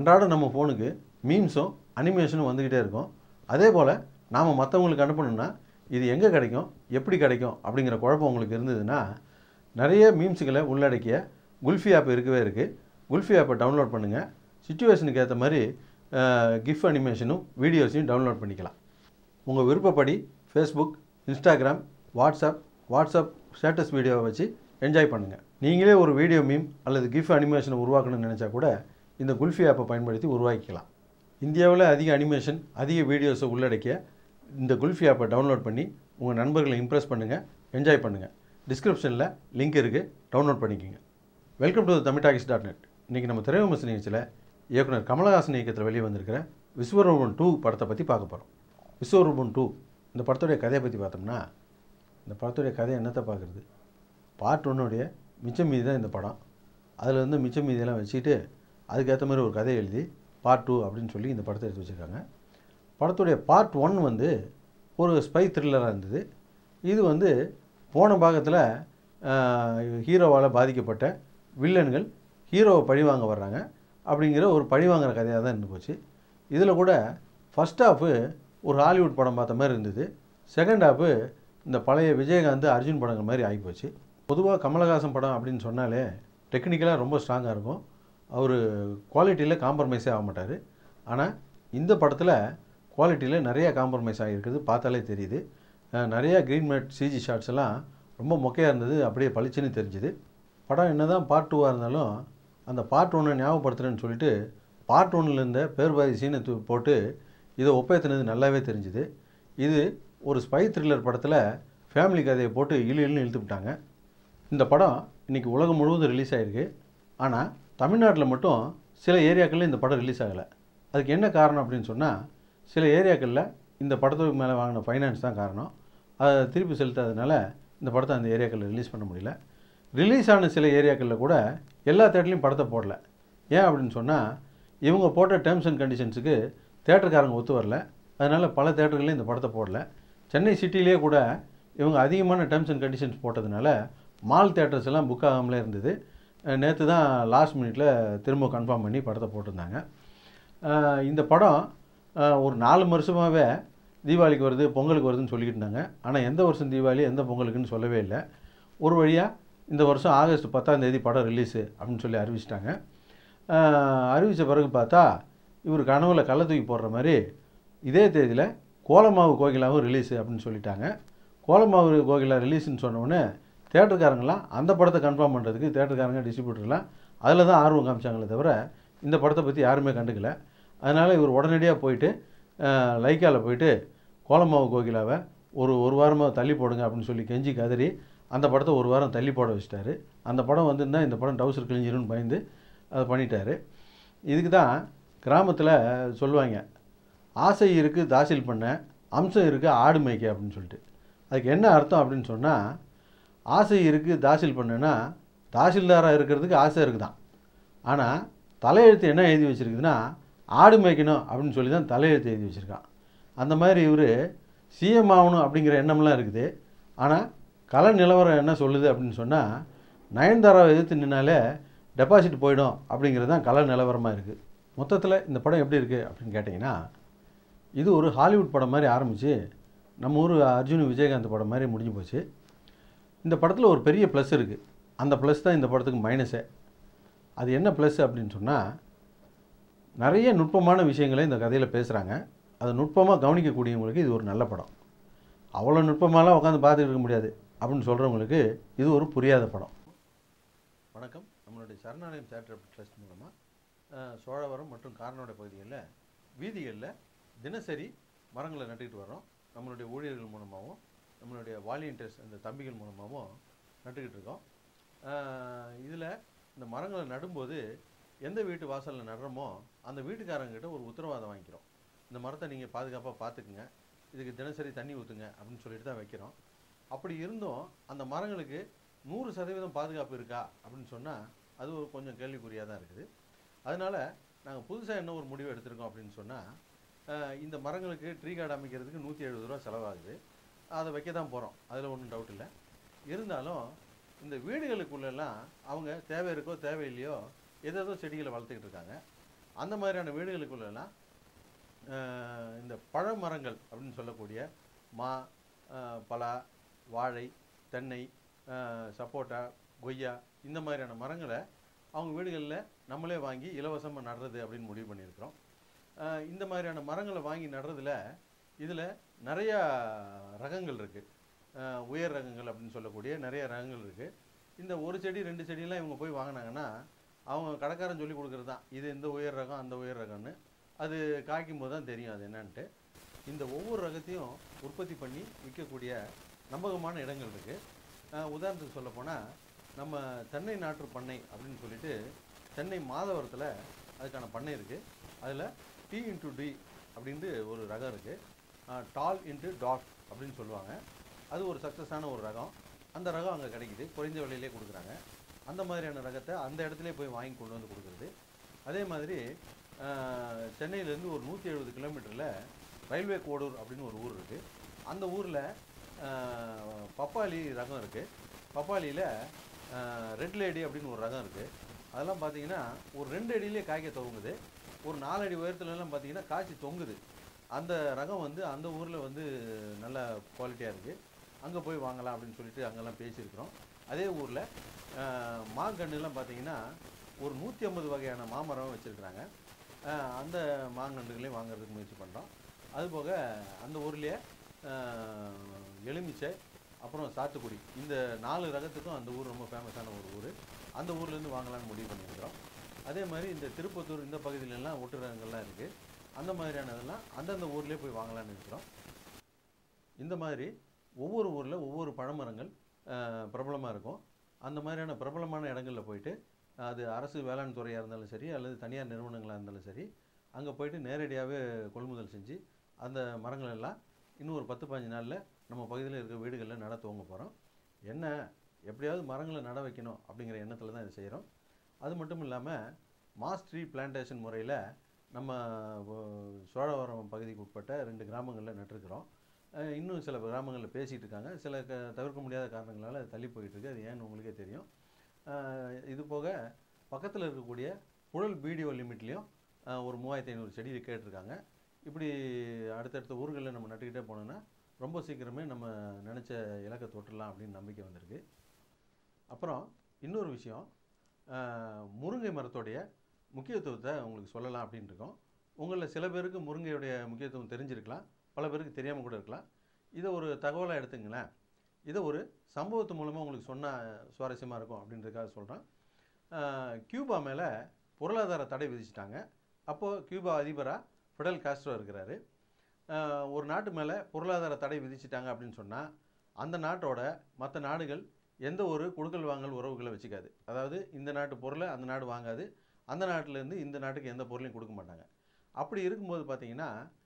அன்றாடம் நம்ம ஃபோனுக்கு மீம்ஸும் அனிமேஷனும் வந்துக்கிட்டே இருக்கும் அதே போல் நாம் மற்றவங்களுக்கு அனுப்பணும்னா இது எங்கே கிடைக்கும் எப்படி கிடைக்கும் அப்படிங்கிற குழப்பம் உங்களுக்கு இருந்ததுன்னா நிறைய மீம்ஸுகளை உள்ளடக்கிய குல்ஃபி ஆப் இருக்கவே இருக்குது குல்ஃபி ஆப்பை டவுன்லோட் பண்ணுங்கள் சுச்சுவேஷனுக்கு ஏற்ற மாதிரி கிஃப்ட் அனிமேஷனும் வீடியோஸையும் டவுன்லோட் பண்ணிக்கலாம் உங்கள் விருப்பப்படி Facebook Instagram WhatsApp WhatsApp status வீடியோவை வச்சு என்ஜாய் பண்ணுங்கள் நீங்களே ஒரு வீடியோ மீம் அல்லது கிஃப்ட் அனிமேஷனை உருவாக்கணும்னு நினச்சா கூட இந்த குல்ஃபி ஆப்பை பயன்படுத்தி உருவாக்கிக்கலாம் இந்தியாவில் அதிக அனிமேஷன் அதிக வீடியோஸை உள்ளடக்கிய இந்த குல்ஃபி ஆப்பை டவுன்லோட் பண்ணி உங்கள் நண்பர்களை இம்ப்ரெஸ் பண்ணுங்கள் என்ஜாய் பண்ணுங்கள் டிஸ்கிரிப்ஷனில் லிங்க் இருக்குது டவுன்லோட் பண்ணிக்கோங்க welcome to Tamil talkies dot net இன்றைக்கி நம்ம திரைவிமர்சன நிகழ்ச்சியில் இயக்குனர் கமலஹாசன் இயக்கத்தில் வெளியே வந்திருக்கிற விஸ்வரூபன் டூ படத்தை பற்றி பார்க்க போகிறோம் விஸ்வரூபன் டூ இந்த படத்துடைய கதையை பற்றி பார்த்தோம்னா இந்த படத்துடைய கதை என்னத்தை பார்க்குறது பார்ட் ஒன்னுடைய மிச்சம் மீதி தான் இந்த படம் அதில் வந்து மிச்சம் மீதியெல்லாம் வச்சுக்கிட்டு அதுக்கேற்ற மாதிரி ஒரு கதையை எழுதி பார்ட் டூ அப்படின்னு சொல்லி இந்த படத்தை எடுத்து வச்சுருக்காங்க படத்துடைய பார்ட் ஒன் வந்து ஒரு ஸ்பை த்ரில்லராக இருந்தது இது வந்து போன பாகத்தில் ஹீரோவால் பாதிக்கப்பட்ட வில்லன்கள் ஹீரோவை பழிவாங்க வர்றாங்க அப்படிங்கிற ஒரு பழிவாங்கிற கதையாக தான் இருந்து போச்சு இதில் கூட ஃபஸ்ட் ஹாஃபு ஒரு ஹாலிவுட் படம் பார்த்த மாதிரி இருந்தது செகண்ட் ஹாஃபு இந்த பழைய விஜயகாந்த் அர்ஜுன் படங்கள் மாதிரி ஆகிப்போச்சு பொதுவாக கமலஹாசன் படம் அப்படின்னு சொன்னாலே டெக்னிக்கலாக ரொம்ப ஸ்ட்ராங்காக இருக்கும் அவர் குவாலிட்டியில் காம்ப்ரமைஸே ஆக மாட்டார் ஆனால் இந்த படத்தில் குவாலிட்டியில் நிறைய காம்ப்ரமைஸ் ஆகியிருக்குது பார்த்தாலே தெரியுது அஹ் நிறைய க்ரீன் மேட் சிஜி ஷாட்ஸ் எல்லாம் ரொம்ப மொக்கையாக இருந்தது அப்படியே பளிச்சுன்னு தெரிஞ்சுது படம் என்ன தான் பார்ட் டூவாக இருந்தாலும் அந்த பார்ட் ஒன்னை ஞாபகப்படுத்துகிறேன்னு சொல்லிட்டு பார்ட் ஒன்னில் இருந்த பேர் பாதி சீனை தூ போட்டு இதை ஒப்பேத்தினது நல்லாவே தெரிஞ்சுது இது ஒரு ஸ்பை த்ரில்லர் படத்தில் ஃபேமிலி கதையை போட்டு இழு இழுன்னு இழுத்து விட்டாங்க இந்த படம் இன்றைக்கி உலகம் முழுவதும் ரிலீஸ் ஆகிருக்கு ஆனால் தமிழ்நாட்டில் மட்டும் சில ஏரியாக்களில் இந்த படம் ரிலீஸ் ஆகலை அதுக்கு என்ன காரணம் அப்படின்னு சொன்னால் சில ஏரியாக்களில் இந்த படத்துக்கு மேலே வாங்கின ஃபைனான்ஸ் தான் காரணம் அதை திருப்பி செலுத்தாதனால இந்த படத்தை அந்த ஏரியாக்களில் ரிலீஸ் பண்ண முடியல ரிலீஸ் ஆன சில ஏரியாக்களில் கூட எல்லா தேட்டர்லையும் படத்தை போடல ஏன் அப்படின்னு சொன்னால் இவங்க போட்ட டேர்ம்ஸ் அண்ட் கண்டிஷன்ஸுக்கு தேட்டருக்காரங்க ஒத்து வரல அதனால் பல தேட்டர்களையும் இந்த படத்தை போடல சென்னை சிட்டிலேயே கூட இவங்க அதிகமான டேர்ம்ஸ் அண்ட் கண்டிஷன்ஸ் போட்டதுனால மால் தேட்டர்ஸ் எல்லாம் புக் ஆகாமலே இருந்தது நேற்று தான் லாஸ்ட் மினிட்ல திரும்ப கன்ஃபார்ம் பண்ணி படத்தை போட்டிருந்தாங்க அஹ் இந்த படம் அஹ் ஒரு நாலு வருஷமாகவே தீபாவளிக்கு வருது பொங்கலுக்கு வருதுன்னு சொல்லிக்கிட்டு இருந்தாங்க ஆனால் எந்த வருஷம் தீபாவளி எந்த பொங்கலுக்குன்னு சொல்லவே இல்லை ஒரு வழியாக இந்த வருஷம் ஆகஸ்ட் பத்தாம் தேதி படம் ரிலீஸு அப்படின்னு சொல்லி அறிவிச்சிட்டாங்க அறிவித்த பிறகு பார்த்தா இவர் கனவுல கள்ள தூக்கி போடுற மாதிரி இதே தேதியில் கோலமாவு கோகிலாவும் ரிலீஸு அப்படின்னு சொல்லிட்டாங்க கோலமாவு கோகிலா ரிலீஸ்னு சொன்னோடனே தேட்டருக்காரங்களாம் அந்த படத்தை கன்ஃபார்ம் பண்ணுறதுக்கு தேட்டருக்காரங்க டிஸ்ட்ரிபியூட்டர்லாம் அதில் தான் ஆர்வம் காமிச்சாங்களே தவிர இந்த படத்தை பற்றி யாருமே கண்டுக்கல அதனால் இவர் உடனடியாக போயிட்டு லைக்காவில் போயிட்டு கோலமாவு கோகிலாவை ஒரு ஒரு வாரமாக தள்ளி போடுங்க அப்படின்னு சொல்லி கெஞ்சி கதறி அந்த படத்தை ஒரு வாரம் தள்ளி போட வச்சிட்டாரு அந்த படம் வந்திருந்தா இந்த படம் டவுசர் கிழிஞ்சிரும்னு பயந்து அதை பண்ணிட்டாரு இதுக்கு தான் கிராமத்தில் சொல்லுவாங்க ஆசை இருக்குது தாசில் பண்ண அம்சம் இருக்குது ஆடு மேய்க்க அப்படின்னு சொல்லிட்டு அதுக்கு என்ன அர்த்தம் அப்படின்னு சொன்னால் ஆசை இருக்குது தாசில் பண்ணனா தாசில்தாராக இருக்கிறதுக்கு ஆசை இருக்குதான் ஆனால் தலையெழுத்து என்ன எழுதி வச்சுருக்குதுன்னா ஆடு மேய்க்கணும் அப்படின்னு சொல்லி தான் தலையெழுத்து எழுதி வச்சுருக்கான் அந்த மாதிரி இவர் சிஎம் ஆகணும் அப்படிங்கிற எண்ணம்லாம் இருக்குது ஆனால் கல நிலவரம் என்ன சொல்லுது அப்படின்னு சொன்னால் நயன்தாராவை எதிர்த்து நின்னாலே டெபாசிட் போயிடும் அப்படிங்கிறது தான் கல நிலவரமாக இருக்குது மொத்தத்தில் இந்த படம் எப்படி இருக்குது அப்படின்னு கேட்டிங்கன்னா இது ஒரு ஹாலிவுட் படம் மாதிரி ஆரம்பித்து நம்ம ஊர் அர்ஜுன் விஜயகாந்த் படம் மாதிரி முடிஞ்சு போச்சு இந்த படத்தில் ஒரு பெரிய ப்ளஸ் இருக்குது அந்த ப்ளஸ் தான் இந்த படத்துக்கு மைனஸே அது என்ன ப்ளஸ் அப்படின்னு சொன்னால் நிறைய நுட்பமான விஷயங்களை இந்த கதையில் பேசுகிறாங்க அதை நுட்பமாக கவனிக்கக்கூடியவங்களுக்கு இது ஒரு நல்ல படம் அவ்வளோ நுட்பமாலாம் உட்காந்து பார்த்துட்டு இருக்க முடியாது அப்படின்னு சொல்கிறவங்களுக்கு இது ஒரு புரியாத படம் வணக்கம் நம்மளுடைய சரணாலயம் தேட்டர் ட்ரஸ்ட் மூலமாக சோழவரம் மற்றும் காரனோட பகுதிகளில் வீதிகளில் தினசரி மரங்களை நட்டுக்கிட்டு வரோம் நம்மளுடைய ஊழியர்கள் மூலமாகவும் நம்மளுடைய வாலியன்டர்ஸ் அந்த தம்பிகள் மூலமாகவும் நட்டுக்கிட்டு இருக்கோம் இதில் இந்த மரங்களை நடும்போது எந்த வீட்டு வாசலில் நடுறோமோ அந்த வீட்டுக்காரங்கிட்ட ஒரு உத்தரவாதம் வாங்கிக்கிறோம் இந்த மரத்தை நீங்கள் பாதுகாப்பாக பார்த்துக்குங்க இதுக்கு தினசரி தண்ணி ஊற்றுங்க அப்படின்னு சொல்லிட்டு தான் வைக்கிறோம் அப்படி இருந்தும் அந்த மரங்களுக்கு நூறு சதவீதம் பாதுகாப்பு இருக்கா அப்படின்னு சொன்னால் அது ஒரு கொஞ்சம் கேள்விக்குறியாக தான் இருக்குது அதனால் நாங்கள் புதுசாக என்ன ஒரு முடிவு எடுத்திருக்கோம் அப்படின்னு சொன்னால் இந்த மரங்களுக்கு ட்ரீ கார்டு அமைக்கிறதுக்கு நூற்றி எழுபது ரூபா செலவாகுது அதை வைக்க தான் போகிறோம் அதில் ஒன்றும் டவுட் இல்லை இருந்தாலும் இந்த வீடுகளுக்குள்ளெல்லாம் அவங்க தேவை இருக்கோ தேவையில்லையோ ஏதேதோ செடிகளை வளர்த்துக்கிட்டு இருக்காங்க அந்த மாதிரியான வீடுகளுக்குள்ளெல்லாம் அஹ், இந்த பழ மரங்கள் அப்படின்னு சொல்லக்கூடிய மா அஹ், பலா வாழை தென்னை அஹ், சப்போட்டா கொய்யா இந்த மாதிரியான மரங்களை அவங்க வீடுகளில் நம்மளே வாங்கி இலவசமாக நடுறது அப்படின்னு முடிவு பண்ணியிருக்கிறோம் அஹ், இந்த மாதிரியான மரங்களை வாங்கி நடுறதுல இதில் நிறையா ரகங்கள் இருக்குது உயர் ரகங்கள் அப்படின்னு சொல்லக்கூடிய நிறைய ரகங்கள் இருக்குது இந்த ஒரு செடி ரெண்டு செடியெல்லாம் இவங்க போய் வாங்கினாங்கன்னா அவங்க கடைக்காரன் சொல்லி கொடுக்குறது தான் இது இந்த உயர் ரகம் அந்த உயர் ரகம்னு அது காய்க்கும் போது தான் தெரியும் அது என்னன்ட்டு இந்த ஒவ்வொரு ரகத்தையும் உற்பத்தி பண்ணி விற்கக்கூடிய நம்பகமான இடங்கள் இருக்குது உதாரணத்துக்கு சொல்லப்போனால் நம்ம தென்னை நாற்று பண்ணை அப்படின்னு சொல்லிட்டு சென்னை மாதவரத்தில் அதுக்கான பண்ணை இருக்குது அதில் டி இன்ட்டு டி அப்படின்ட்டு ஒரு ரகம் இருக்குது டால் இன்ட்டு டாட் அப்படின்னு சொல்லுவாங்க அது ஒரு சக்ஸஸான ஒரு ரகம் அந்த ரகம் அங்கே கிடைக்குது குறைந்த விலையிலே கொடுக்குறாங்க அந்த மாதிரியான ரகத்தை அந்த இடத்துலயே போய் வாங்கி கொண்டு வந்து கொடுக்குறது அதே மாதிரி ஆஹ், சென்னையிலேருந்து ஒரு நூற்றி எழுபது கிலோமீட்டரில் ரயில்வே கோடூர் அப்படின்னு ஒரு ஊர் இருக்குது அந்த ஊரில் பப்பாளி ரகம் இருக்குது பப்பாளியில் ரெட் லேடி அப்படின்னு ஒரு ரகம் இருக்குது அதெல்லாம் பார்த்தீங்கன்னா ஒரு ரெண்டு அடியிலே காய்க்க துவங்குது ஒரு நாலு அடி உயரத்துலலாம் பார்த்தீங்கன்னா காய்ச்சி தொங்குது அந்த ரகம் வந்து அந்த ஊரில் வந்து நல்ல குவாலிட்டியாக இருக்குது அங்கே போய் வாங்கலாம் அப்படின்னு சொல்லிட்டு அங்கெல்லாம் பேசியிருக்கிறோம் அதே ஊரில் மாங்கன்றுலாம் பார்த்தீங்கன்னா ஒரு நூற்றி ஐம்பது வகையான மாமரம் வச்சுருக்குறாங்க அந்த மாங்கன்றுகளையும் வாங்குறதுக்கு முயற்சி பண்ணுறோம் அதுபோக அந்த ஊர்லேயே எலுமிச்சை அப்புறம் சாத்துக்குடி இந்த நாலு ரகத்துக்கும் அந்த ஊர் ரொம்ப ஃபேமஸான ஒரு ஊர் அந்த ஊர்லேருந்து வாங்கலாம்னு முடிவு பண்ணியிருக்கிறோம் அதே மாதிரி இந்த திருப்பத்தூர் இந்த பகுதியிலலாம் ஒட்டு ரகங்கள்லாம் இருக்குது அந்த மாதிரியானதெல்லாம் அந்தந்த ஊர்லேயே போய் வாங்கலாம்னு இருக்கிறோம் இந்த மாதிரி ஒவ்வொரு ஊரில் ஒவ்வொரு பழமரங்கள் பிரபலமாக இருக்கும் அந்த மாதிரியான பிரபலமான இடங்களில் போயிட்டு அது அரசு வேளாண் துறையாக இருந்தாலும் சரி அல்லது தனியார் நிறுவனங்களாக இருந்தாலும் சரி அங்கே போயிட்டு நேரடியாகவே கொள்முதல் செஞ்சு அந்த மரங்கள் எல்லாம் இன்னும் ஒரு பத்து பதினஞ்சு நாளில் நம்ம பகுதியில் இருக்க வீடுகளில் நட துவங்க போகிறோம் என்ன எப்படியாவது மரங்களை நட வைக்கணும் அப்படிங்கிற எண்ணத்தில் தான் இதை செய்கிறோம் அது மட்டும் இல்லாமல் மாஸ் ட்ரீ பிளான்டேஷன் முறையில் நம்ம அஹ், சோழவரம் பகுதிக்கு உட்பட்ட ரெண்டு கிராமங்களில் நட்டிருக்கிறோம் அஹ், இன்னும் சில கிராமங்களில் பேசிகிட்டு இருக்காங்க சில க தவிர்க்க முடியாத காரணங்களால் அது தள்ளி போயிட்டு இருக்கு அது ஏன்னு உங்களுக்கே தெரியும் அஹ், இது போக பக்கத்தில் இருக்கக்கூடிய புழல் பிடிஓ லிமிட்லேயும் ஒரு மூவாயிரத்தி ஐநூறு செடி கேட்டிருக்காங்க இப்படி அடுத்தடுத்த ஊர்களில் நம்ம நட்டுக்கிட்டே போனோம்னா ரொம்ப சீக்கிரமே நம்ம நினச்ச இலக்கை தொட்டுடலாம் அப்படின்னு நம்பிக்கை வந்திருக்கு அப்புறம் இன்னொரு விஷயம் அஹ், முருங்கை மரத்தோடைய முக்கியத்துவத்தை உங்களுக்கு சொல்லலாம் அப்படின்னு இருக்கோம் உங்களில் சில பேருக்கு முருங்கையுடைய முக்கியத்துவம் தெரிஞ்சிருக்கலாம் பல பேருக்கு தெரியாமல் கூட இருக்கலாம் இதை ஒரு தகவலாக எடுத்துங்களேன் இதை ஒரு சம்பவத்து மூலமாக உங்களுக்கு சொன்னால் சுவாரஸ்யமாக இருக்கும் அப்படின்றதுக்காக சொல்கிறேன் கியூபா மேலே பொருளாதார தடை விதிச்சிட்டாங்க அப்போது கியூபா அதிபராக ஃபிடல் காஸ்ட்ரோ இருக்கிறாரு அஹ், ஒரு நாட்டு மேலே பொருளாதார தடை விதிச்சிட்டாங்க அப்படின்னு சொன்னால் அந்த நாட்டோட மற்ற நாடுகள் எந்த ஒரு கொடுக்கல் வாங்கல் உறவுகளை வச்சுக்காது அதாவது இந்த நாட்டு பொருளை அந்த நாடு வாங்காது அந்த நாட்டிலேருந்து இந்த நாட்டுக்கு எந்த பொருளையும் கொடுக்க மாட்டாங்க அப்படி இருக்கும்போது பார்த்தீங்கன்னா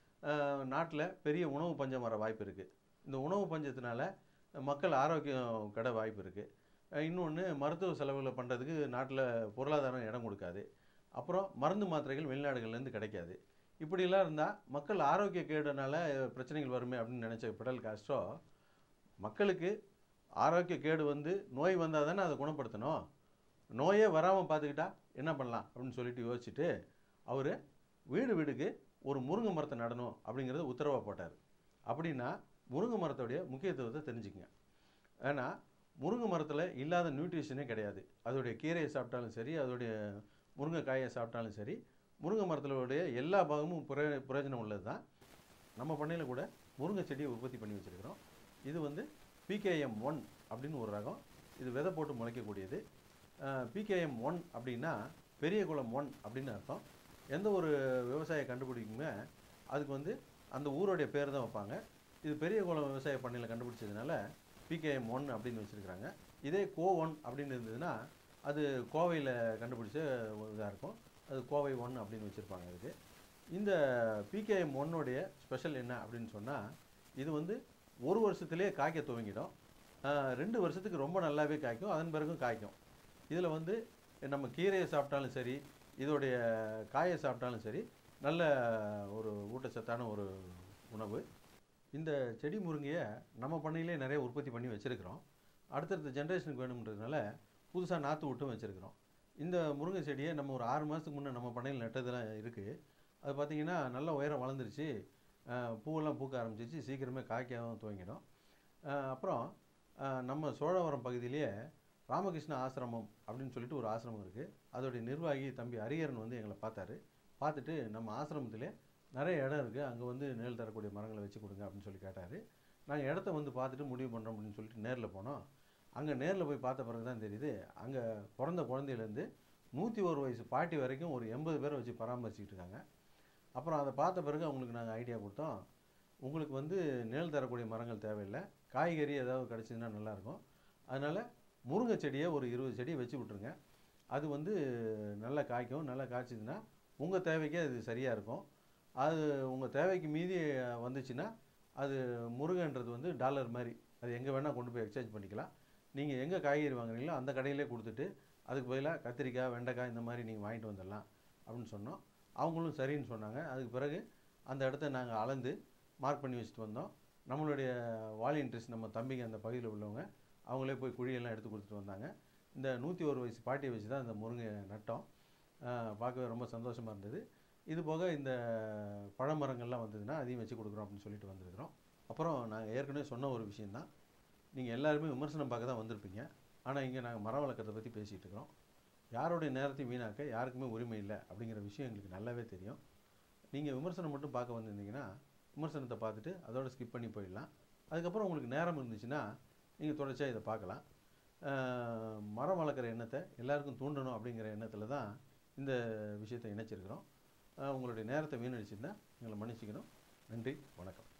நாட்டில் பெரிய உணவு பஞ்சம் வர வாய்ப்பு இருக்குது இந்த உணவு பஞ்சத்தினால மக்கள் ஆரோக்கியம் கெட வாய்ப்பு இருக்குது இன்னொன்று மருத்துவ செலவுகளை பண்ணுறதுக்கு நாட்டில் பொருளாதாரம் இடம் கொடுக்காது அப்புறம் மருந்து மாத்திரைகள் வெளிநாடுகள்லேருந்து கிடைக்காது இப்படியெல்லாம் இருந்தால் மக்கள் ஆரோக்கிய கேடுனால பிரச்சனைகள் வருமே அப்படின்னு நினச்ச பிடல் காஸ்ட்ரோ மக்களுக்கு ஆரோக்கிய கேடு வந்து நோய் வந்தால் தானே அதை குணப்படுத்தணும் நோயே வராமல் பார்த்துக்கிட்டா என்ன பண்ணலாம் அப்படின்னு சொல்லிட்டு யோசிச்சுட்டு அவர் வீடு வீடுக்கு ஒரு முருங்கை மரத்தை நடணும் அப்படிங்கிறத உத்தரவாக போட்டார் அப்படின்னா முருங்கை மரத்தோடைய முக்கியத்துவத்தை தெரிஞ்சுக்கங்க ஏன்னா முருங்கை மரத்தில் இல்லாத நியூட்ரிஷனே கிடையாது அதோடைய கீரையை சாப்பிட்டாலும் சரி அதோடைய முருங்கைக்காயை சாப்பிட்டாலும் சரி முருங்கை மரத்தினுடைய எல்லா பாகமும் புர பிரயோஜனம் உள்ளது தான் நம்ம பண்ணையில் கூட முருங்கை செடியை உற்பத்தி பண்ணி வச்சுருக்கிறோம் இது வந்து பிகேஎம் ஒன் அப்படின்னு ஒரு ரகம் இது விதை போட்டு முளைக்கக்கூடியது பிகேஎம் ஒன் அப்படின்னா பெரிய குளம் ஒன் அப்படின்னு அர்த்தம் எந்த ஒரு விவசாய கண்டுபிடிக்குமே அதுக்கு வந்து அந்த ஊருடைய பேர் தான் வைப்பாங்க இது பெரிய குளம் விவசாய பண்ணையில் கண்டுபிடிச்சதுனால பிகேஎம் ஒன் அப்படின்னு வச்சுருக்கிறாங்க இதே கோ ஒன் அப்படின்னு இருந்ததுன்னா அது கோவையில் கண்டுபிடிச்ச இதாக இருக்கும் அது கோவை ஒன் அப்படின்னு வச்சுருப்பாங்க அதுக்கு இந்த பிகேஎம் ஒன்னுடைய ஸ்பெஷல் என்ன அப்படின்னு சொன்னால் இது வந்து ஒரு வருஷத்துலேயே காய்க்க துவங்கிடும் ஆஹ் ரெண்டு வருஷத்துக்கு ரொம்ப நல்லாவே காய்க்கும் அதன் பிறகும் காய்க்கும் இதில் வந்து நம்ம கீரையை சாப்பிட்டாலும் சரி இதோடைய காயை சாப்பிட்டாலும் சரி நல்ல ஒரு ஊட்டச்சத்தான ஒரு உணவு இந்த செடி முருங்கையை நம்ம பண்ணையிலே நிறைய உற்பத்தி பண்ணி வச்சுருக்கிறோம் அடுத்தடுத்த ஜென்ரேஷனுக்கு வேணுன்றதுனால புதுசாக நாற்று விட்டும் வச்சுருக்கிறோம் இந்த முருங்கை செடியை நம்ம ஒரு ஆறு மாதத்துக்கு முன்னே நம்ம பண்ணையில் நட்டதெல்லாம் இருக்குது அது பார்த்திங்கன்னா நல்ல உயரம் வளர்ந்துருச்சு அஹ், பூவெல்லாம் பூக்க ஆரம்பிச்சிச்சு சீக்கிரமே காய்க்கவும் துவங்கிடும் அஹ், அப்புறம் அஹ், நம்ம சோழவரம் பகுதியிலேயே ராமகிருஷ்ண ஆசிரமம் அப்படின்னு சொல்லிட்டு ஒரு ஆசிரமம் இருக்குது அதோடைய நிர்வாகி தம்பி ஹரிஹரன் வந்து எங்களை பார்த்தாரு பார்த்துட்டு நம்ம ஆசிரமத்திலே நிறைய இடம் இருக்குது அங்கே வந்து நிழல் தரக்கூடிய மரங்களை வச்சு கொடுங்க அப்படின்னு சொல்லி கேட்டார் நாங்கள் இடத்த வந்து பார்த்துட்டு முடிவு பண்ணுறோம் அப்படின்னு சொல்லிட்டு நேரில் போனோம் அங்கே நேரில் போய் பார்த்த பிறகு தான் தெரியுது அங்கே பிறந்த குழந்தையிலேருந்து நூற்றி ஒரு வயசு பாட்டி வரைக்கும் ஒரு எண்பது பேரை வச்சு பராமரிச்சுக்கிட்டு இருக்காங்க அப்புறம் அதை பார்த்த பிறகு அவங்களுக்கு நாங்கள் ஐடியா கொடுத்தோம் உங்களுக்கு வந்து நிழல் தரக்கூடிய மரங்கள் தேவையில்லை காய்கறி ஏதாவது கிடச்சிதுன்னா நல்லாயிருக்கும் அதனால் முருங்கை செடியை ஒரு இருபது செடியை வச்சு விட்ருங்க அது வந்து நல்லா காய்க்கும் நல்லா காய்ச்சிதுன்னா உங்கள் தேவைக்கு அது சரியாக இருக்கும் அது உங்கள் தேவைக்கு மீதி வந்துச்சுன்னா அது முருங்கன்றது வந்து டாலர் மாதிரி அது எங்கே வேணால் கொண்டு போய் எக்ஸ்சேஞ்ச் பண்ணிக்கலாம் நீங்கள் எங்கே காய்கறி வாங்குறீங்களோ அந்த கடையிலே கொடுத்துட்டு அதுக்கு பதிலாக கத்திரிக்காய் வெண்டைக்காய் இந்த மாதிரி நீங்கள் வாங்கிட்டு வந்துடலாம் அப்படின்னு சொன்னோம் அவங்களும் சரின்னு சொன்னாங்க அதுக்கு பிறகு அந்த இடத்த நாங்கள் அளந்து மார்க் பண்ணி வச்சுட்டு வந்தோம் நம்மளுடைய வாலியன்ட்ரிஸ் நம்ம தம்பிங்க அந்த பகுதியில் உள்ளவங்க அவங்களே போய் குழியெல்லாம் எடுத்து கொடுத்துட்டு வந்தாங்க இந்த நூற்றி ஒரு வயசு பாட்டியை வச்சு தான் இந்த முருங்கை நட்டோம் ஆஹ் பார்க்கவே ரொம்ப சந்தோஷமாக இருந்தது இது போக இந்த பழமரங்கள்லாம் வந்ததுன்னா அதையும் வச்சு கொடுக்குறோம் அப்படின்னு சொல்லிட்டு வந்திருக்கிறோம் அப்புறம் நாங்கள் ஏற்கனவே சொன்ன ஒரு விஷயந்தான் நீங்கள் எல்லாருமே விமர்சனம் பார்க்க தான் வந்திருப்பீங்க ஆனால் இங்கே நாங்கள் மரம் வளர்க்கறதை பற்றி பேசிகிட்டு இருக்கிறோம் யாருடைய நேரத்தையும் வீணாக்க யாருக்குமே உரிமை இல்லை அப்படிங்கிற விஷயம் எங்களுக்கு நல்லாவே தெரியும் நீங்கள் விமர்சனம் மட்டும் பார்க்க வந்திருந்தீங்கன்னா விமர்சனத்தை பார்த்துட்டு அதோட ஸ்கிப் பண்ணி போயிடலாம் அதுக்கப்புறம் உங்களுக்கு நேரம் இருந்துச்சுன்னா நீங்கள் தொடர்ச்சியாக இதை பார்க்கலாம் அஹ், மரம் வளர்க்குற எண்ணத்தை எல்லாருக்கும் தூண்டணும் அப்படிங்கிற எண்ணத்தில் தான் இந்த விஷயத்தை இணைச்சிருக்கிறோம் அஹ், உங்களுடைய நேரத்தை வீணடிச்சிருந்தா எங்களை மன்னிச்சிக்கணும் நன்றி வணக்கம்